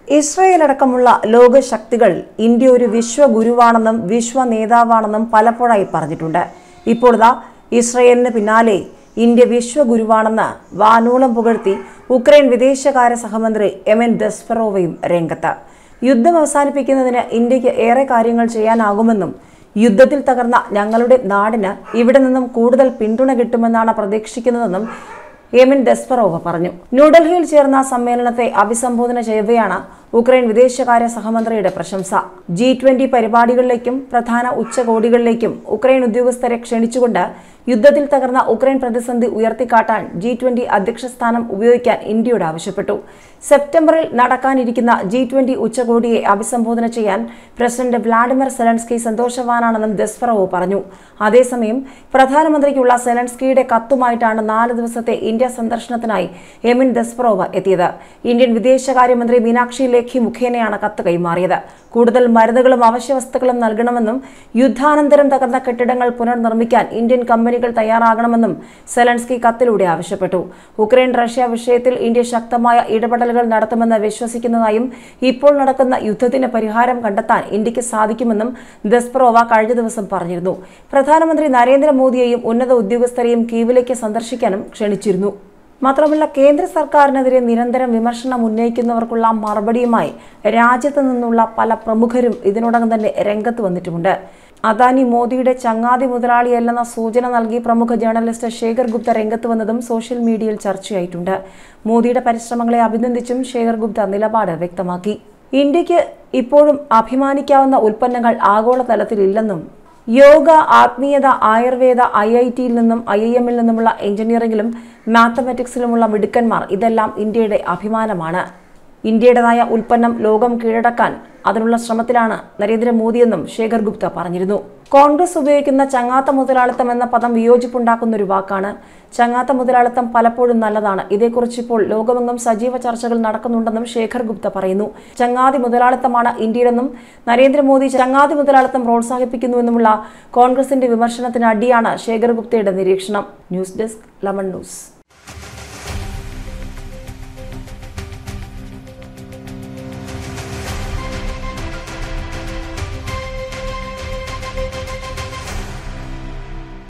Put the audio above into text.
Israel അടക്കമുള്ള ലോകശക്തികൾ India ഒരു വിശ്വഗുരുവാണെന്നും വിശ്വ നേതാവാണെന്നും പലപ്പോഴായി പറഞ്ഞിട്ടുണ്ട് ഇപ്പോഴതാ ഇസ്രയേലിന് പിന്നാലെ ഇന്ത്യ വിശ്വഗുരുവാണെന്ന് വാനോളം പുകഴ്ത്തി ഉക്രൈൻ വിദേശകാര്യ സഹമന്ത്രി എമൻ ദസ്പറോവയും രംഗത്ത് യുദ്ധം അവസാനിപ്പിക്കുന്നതിന് ഇന്ത്യക്ക് ഏറെ കാര്യങ്ങൾ ചെയ്യാനാകുമെന്നും യുദ്ധത്തിൽ തകർന്ന ഞങ്ങളുടെ നാടിന് ഇവിടെ നിന്നും കൂടുതൽ പിന്തുണ കിട്ടുമെന്നാണ് പ്രതീക്ഷിക്കുന്നതെന്നും യെമിൻ ദെസ്പറോവ പറഞ്ഞു ന്യൂഡൽഹിയിൽ ചേർന്ന സമ്മേളനത്തെ അഭിസംബോധന ചെയ്യവെയാണ് ഉക്രൈൻ വിദേശകാര്യ സഹമന്ത്രിയുടെ പ്രശംസ ജി ട്വന്റി പരിപാടികളിലേക്കും പ്രധാന ഉച്ചകോടികളിലേക്കും ഉക്രൈൻ ഉദ്യോഗസ്ഥരെ ക്ഷണിച്ചുകൊണ്ട് യുദ്ധത്തിൽ തകർന്ന ഉക്രൈൻ പ്രതിസന്ധി ഉയർത്തിക്കാട്ടാൻ ജി ട്വന്റി അധ്യക്ഷ സ്ഥാനം ഉപയോഗിക്കാൻ ഇന്ത്യയോട് ആവശ്യപ്പെട്ടു സെപ്റ്റംബറിൽ നടക്കാനിരിക്കുന്ന ജി ട്വന്റി ഉച്ചകോടിയെ അഭിസംബോധന ചെയ്യാൻ പ്രസിഡന്റ് വ്ളാഡിമിർ സെലൻസ്കി സന്തോഷവാനാണെന്നും ദെസ്പറോവ് പറഞ്ഞു അതേസമയം പ്രധാനമന്ത്രിക്കുള്ള സെലൻസ്കിയുടെ കത്തുമായിട്ടാണ് നാല് ദിവസത്തെ ഇന്ത്യ സന്ദർശനത്തിനായി എമിൻ ദെസ്പറോവ എത്തിയത് ഇന്ത്യൻ വിദേശകാര്യമന്ത്രി മീനാക്ഷി ലേഖി മുഖേനയാണ് കത്ത് കൈമാറിയത് കൂടുതൽ മരുന്നുകളും അവശ്യവസ്തുക്കളും നൽകണമെന്നും യുദ്ധാനന്തരം തകർന്ന കെട്ടിടങ്ങൾ പുനർനിർമ്മിക്കാൻ ഇന്ത്യൻ കമ്പനികൾ തയ്യാറാകണമെന്നും സെലൻസ്കി കത്തിലൂടെ ആവശ്യപ്പെട്ടു ഉക്രൈൻ റഷ്യ വിഷയത്തിൽ ഇന്ത്യ ശക്തമായ ഇടപെടലുകൾ നടത്തുമെന്ന് വിശ്വസിക്കുന്നതായും ഇപ്പോൾ നടക്കുന്ന യുദ്ധത്തിന് പരിഹാരം കണ്ടെത്താൻ ഇന്ത്യക്ക് സാധിക്കുമെന്നും ദസ്പ്രോവ കഴിഞ്ഞ ദിവസം പറഞ്ഞിരുന്നു പ്രധാനമന്ത്രി നരേന്ദ്രമോദിയെയും ഉന്നത ഉദ്യോഗസ്ഥരെയും കീവിലേക്ക് സന്ദർശിക്കാനും ക്ഷണിച്ചിരുന്നു മാത്രമല്ല കേന്ദ്ര സർക്കാരിനെതിരെ നിരന്തരം വിമർശനം ഉന്നയിക്കുന്നവർക്കുള്ള മറുപടിയുമായി രാജ്യത്ത് നിന്നുള്ള പല പ്രമുഖരും ഇതിനോടകം തന്നെ രംഗത്ത് വന്നിട്ടുമുണ്ട് അദാനി മോദിയുടെ ചങ്ങാതി മുതലാളിയല്ലെന്ന സൂചന നൽകി പ്രമുഖ ജേർണലിസ്റ്റ് ശേഖർ ഗുപ്ത രംഗത്ത് വന്നതും സോഷ്യൽ മീഡിയയിൽ ചർച്ചയായിട്ടുണ്ട് മോദിയുടെ പരിശ്രമങ്ങളെ അഭിനന്ദിച്ചും ശേഖർ ഗുപ്ത നിലപാട് വ്യക്തമാക്കി ഇന്ത്യക്ക് ഇപ്പോഴും അഭിമാനിക്കാവുന്ന ഉൽപ്പന്നങ്ങൾ ആഗോളതലത്തിലില്ലെന്നും യോഗ ആത്മീയത ആയുർവേദ ഐ ഐ ടിയിൽ നിന്നും ഐ ഐ എമ്മിൽ നിന്നുമുള്ള എഞ്ചിനീയറിംഗിലും മാത്തമാറ്റിക്സിലുമുള്ള മിടുക്കന്മാർ ഇതെല്ലാം ഇന്ത്യയുടെ അഭിമാനമാണ് ഇന്ത്യയുടേതായ ഉൽപ്പന്നം ലോകം കീഴടക്കാൻ അതിനുള്ള ശ്രമത്തിലാണ് നരേന്ദ്രമോദിയെന്നും ശേഖർ ഗുപ്ത പറഞ്ഞിരുന്നു കോൺഗ്രസ് ഉപയോഗിക്കുന്ന ചങ്ങാത്ത മുതലാളിത്തം എന്ന പദം വിയോജിപ്പുണ്ടാക്കുന്ന ഒരു വാക്കാണ് ചങ്ങാത്ത മുതലാളിത്തം പലപ്പോഴും നല്ലതാണ് ഇതേക്കുറിച്ച് ഇപ്പോൾ ലോകമെങ്ങും സജീവ ചർച്ചകൾ നടക്കുന്നുണ്ടെന്നും ശേഖർ ഗുപ്ത പറയുന്നു ചങ്ങാതി മുതലാളിത്തമാണ് ഇന്ത്യയിലെന്നും നരേന്ദ്രമോദി ചങ്ങാതി മുതലാളിത്തം പ്രോത്സാഹിപ്പിക്കുന്നുവെന്നുമുള്ള കോൺഗ്രസിന്റെ വിമർശനത്തിന് അടിയാണ് ശേഖർ ഗുപ്തയുടെ നിരീക്ഷണം ന്യൂസ് ഡെസ്ക് ലമൺ ന്യൂസ്